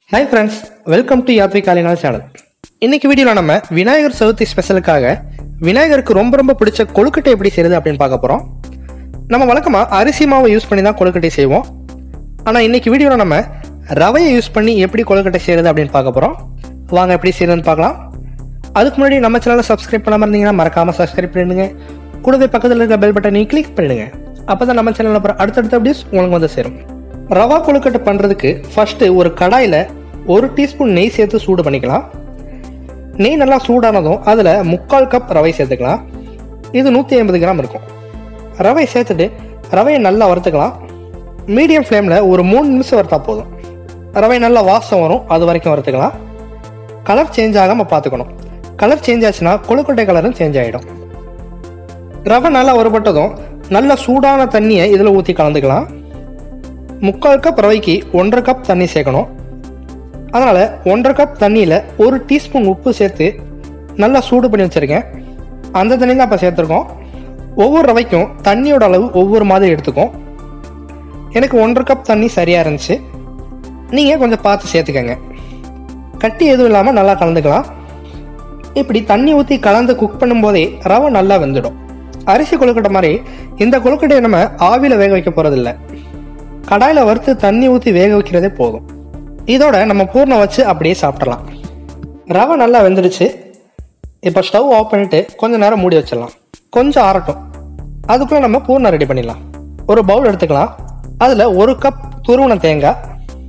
hi friends welcome to Yatri காலினால் channel இன்னைக்கு வீடியோவில் நம்ம விநாயகர் சதுர்த்தி ஸ்பெஷலுக்காக விநாயகருக்கு ரொம்ப ரொம்ப பிடிச்ச கொழுக்கட்டை எப்படி செய்யுது அப்படின்னு பார்க்க போகிறோம் நம்ம வழக்கமாக அரிசி மாவை யூஸ் பண்ணி தான் கொழுக்கட்டை செய்வோம் ஆனால் இன்னைக்கு வீடியோவில் நம்ம ரவையை யூஸ் பண்ணி எப்படி கொழுக்கட்டை செய்கிறது அப்படின்னு பார்க்க போகிறோம் வாங்க எப்படி செய்யறதுன்னு பார்க்கலாம் அதுக்கு முன்னாடி நம்ம சேனலை சப்ஸ்கிரைப் பண்ணாமல் இருந்தீங்கன்னா மறக்காமல் சப்ஸ்கிரைப் பண்ணிடுங்க கூடவே பக்கத்தில் இருக்க பெல் பட்டனையும் கிளிக் பண்ணிடுங்க அப்போ தான் நம்ம சேனலில் அப்புறம் அடுத்தடுத்த அப்டேட்ஸ் உங்களுக்கு வந்து சேரும் ரவா கொழுக்கட்டை பண்ணுறதுக்கு ஃபஸ்ட்டு ஒரு கடாயில் ஒரு டீஸ்பூன் நெய் சேர்த்து சூடு பண்ணிக்கலாம் நெய் நல்லா சூடானதும் அதில் முக்கால் கப் ரவை சேர்த்துக்கலாம் இது நூற்றி ஐம்பது கிராம் இருக்கும் ரவை சேர்த்துட்டு ரவையை நல்லா வறுத்துக்கலாம் மீடியம் ஃப்ளேமில் ஒரு மூணு நிமிஷம் வறுத்தா போதும் ரவை நல்லா வாசம் வரும் அது வரைக்கும் வறுத்துக்கலாம் கலர் சேஞ்ச் ஆகாமல் பார்த்துக்கணும் கலர் சேஞ்ச் ஆச்சுன்னா கொழுக்கட்டை கலரும் சேஞ்ச் ஆகிடும் ரவை நல்லா வறுபட்டதும் நல்ல சூடான தண்ணியை இதில் ஊற்றி கலந்துக்கலாம் முக்கால் கப் ரவைக்கு ஒன்றரை கப் தண்ணி சேர்க்கணும் அதனால் ஒன்றரை கப் தண்ணியில் ஒரு டீஸ்பூன் உப்பு சேர்த்து நல்லா சூடு பண்ணி வச்சுருக்கேன் அந்த தண்ணி தான் இப்போ சேர்த்துருக்கோம் ஒவ்வொரு ரவைக்கும் தண்ணியோட அளவு ஒவ்வொரு மாதிரி எடுத்துக்கும் எனக்கு ஒன்றரை கப் தண்ணி சரியாக இருந்துச்சு நீங்கள் கொஞ்சம் பார்த்து சேர்த்துக்கங்க கட்டி எதுவும் இல்லாமல் நல்லா கலந்துக்கலாம் இப்படி தண்ணி ஊற்றி கலந்து குக் பண்ணும்போதே ரவை நல்லா வெந்துடும் அரிசி கொழுக்கட்டை மாதிரி இந்த கொழுக்கட்டையை நம்ம ஆவியில் வேக வைக்க போகிறதில்ல கடாயில் வறுத்து தண்ணி ஊற்றி வேக வைக்கிறதே போதும் இதோட நம்ம பூர்ணம் வச்சு அப்படியே சாப்பிடலாம் ரவை நல்லா வெந்துடுச்சு இப்போ ஸ்டவ் ஆஃப் பண்ணிட்டு கொஞ்ச நேரம் மூடி வச்சிடலாம் கொஞ்சம் ஆறட்டும் அதுக்குள்ளே நம்ம பூர்ணம் ரெடி பண்ணிடலாம் ஒரு பவுல் எடுத்துக்கலாம் அதில் ஒரு கப் துருவன தேங்காய்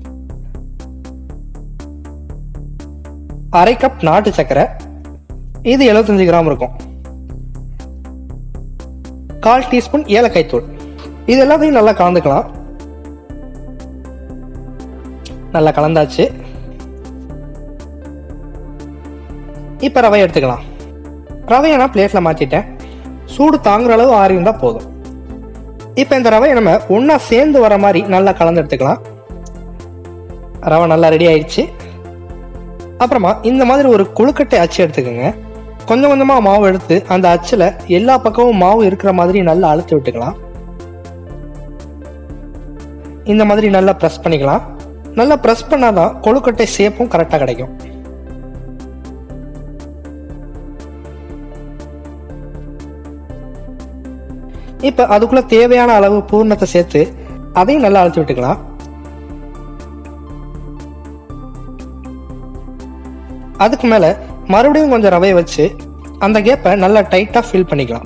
அரை கப் நாட்டு சர்க்கரை இது 75 கிராம் இருக்கும் கால் டீஸ்பூன் ஏலக்காய் தூள் இது எல்லாத்தையும் நல்லா கலந்துக்கலாம் நல்லா கலந்தாச்சு இப்போ ரவை எடுத்துக்கலாம் ரவையை நான் பிளேட்டில் மாற்றிட்டேன் சூடு தாங்குற அளவு ஆறி இருந்தால் போதும் இப்போ இந்த ரவையை நம்ம ஒன்றா சேர்ந்து வர மாதிரி நல்லா கலந்து எடுத்துக்கலாம் ரவை நல்லா ரெடி ஆயிடுச்சு அப்புறமா இந்த மாதிரி ஒரு கொழுக்கட்டை அச்சு எடுத்துக்கோங்க கொஞ்சம் கொஞ்சமாக மாவு எடுத்து அந்த அச்சில் எல்லா பக்கமும் மாவு இருக்கிற மாதிரி நல்லா அழுத்தி விட்டுக்கலாம் இந்த மாதிரி நல்லா ப்ரெஸ் பண்ணிக்கலாம் நல்லா ப்ரெஸ் பண்ணாதான் கொழுக்கட்டை ஷேப்பும் கரெக்டாக கிடைக்கும் இப்போ அதுக்குள்ள தேவையான அளவு பூர்ணத்தை சேர்த்து அதையும் நல்லா அழுத்தி விட்டுக்கலாம் அதுக்கு மேலே மறுபடியும் கொஞ்சம் ரவையை வச்சு அந்த கேப்பை நல்லா டைட்டாக ஃபில் பண்ணிக்கலாம்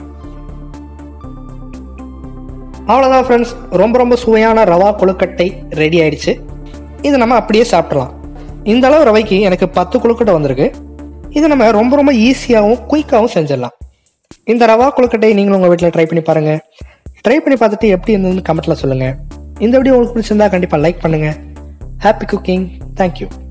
அவ்வளோதான் ஃப்ரெண்ட்ஸ் ரொம்ப ரொம்ப சுவையான ரவா கொழுக்கட்டை ரெடி ஆயிடுச்சு இது நம்ம அப்படியே சாப்பிடலாம் இந்த அளவு ரவைக்கு எனக்கு பத்து கொழுக்கட்டை வந்திருக்கு இது நம்ம ரொம்ப ரொம்ப ஈஸியாகவும் குயிக்காகவும் செஞ்சிடலாம் இந்த ரவா கொழுக்கட்டையை நீங்களும் உங்கள் வீட்டில் ட்ரை பண்ணி பாருங்கள் ட்ரை பண்ணி பார்த்துட்டு எப்படி இருந்ததுன்னு கமெண்ட்டில் சொல்லுங்கள் இந்த வீடியோ உங்களுக்கு பிடிச்சிருந்தா கண்டிப்பாக லைக் பண்ணுங்கள் ஹாப்பி குக்கிங் தேங்க்யூ